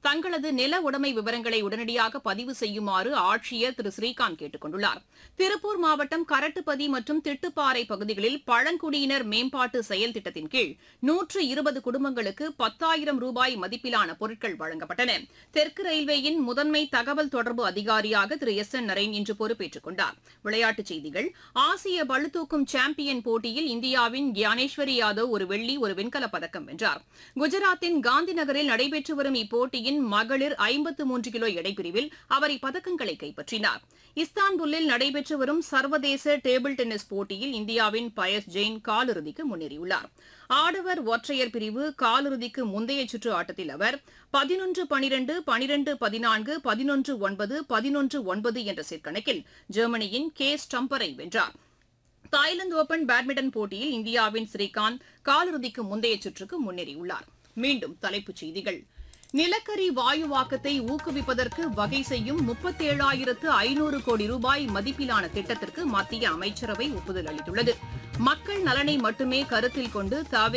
தங்களது நில உடைமை விவரங்களை உடனடியாக பதிவு செய்யுமாறு ஆட்சியர் திரு ஸ்ரீகாந்த் கேட்டுக் கொண்டுள்ளார் திருப்பூர் மாவட்டம் கரட்டுப்பதி மற்றும் திட்டுப்பாறை பகுதிகளில் பழங்குடியினர் மேம்பாட்டு செயல் திட்டத்தின் கீழ் நூற்று இருபது குடும்பங்களுக்கு பத்தாயிரம் ரூபாய் மதிப்பிலான பொருட்கள் வழங்கப்பட்டன தெற்கு ரயில்வேயின் முதன்மை தகவல் தொடர்பு அதிகாரியாக திரு எஸ் என் நரேன் இன்று பொறுப்பேற்றுக் கொண்டார் விளையாட்டுச் செய்திகள் ஆசிய பளுதூக்கும் சாம்பியன் போட்டியில் இந்தியாவின் கியானேஸ்வரி யாதவ் ஒரு வெள்ளி ஒரு வெண்கலப் பதக்கம் வென்றார் குஜராத்தின் காந்தி நகரில் நடைபெற்று வரும் இப்போட்டியின் மகளிர் ஐம்பத்து மூன்று கிலோ எடைப்பிரிவில் அவர் இப்பதக்கங்களை கைப்பற்றினார் இஸ்தான்புல்லில் நடைபெற்று வரும் சர்வதேச டேபிள் டென்னிஸ் போட்டியில் இந்தியாவின் பயஸ் ஜெயின் காலிறுதிக்கு முன்னேறியுள்ளார் ஆடவர் ஒற்றையர் பிரிவு காலிறுதிக்கு முந்தைய சுற்று ஆட்டத்தில் அவர் பதினொன்று பனிரெண்டு பனிரெண்டு பதினான்கு பதினொன்று ஒன்பது பதினொன்று ஒன்பது என்ற செட் கணக்கில் ஜெர்மனியின் கே ஸ்டம்பரை வென்றார் தாய்லாந்து ஓபன் பேட்மிண்டன் போட்டியில் இந்தியாவின் ஸ்ரீகாந்த் காலிறுதிக்கு முந்தைய சுற்றுக்கு முன்னேறியுள்ளார் மீண்டும் தலைப்புச் செய்திகள் நிலக்கரி வாயுவாக்கத்தை ஊக்குவிப்பதற்கு வகை செய்யும் முப்பத்தேழாயிரத்து ஐநூறு கோடி ரூபாய் மதிப்பிலான திட்டத்திற்கு மத்திய அமைச்சரவை ஒப்புதல் அளித்துள்ளது மக்கள் நலனை மட்டுமே கருத்தில் கொண்டு தாவே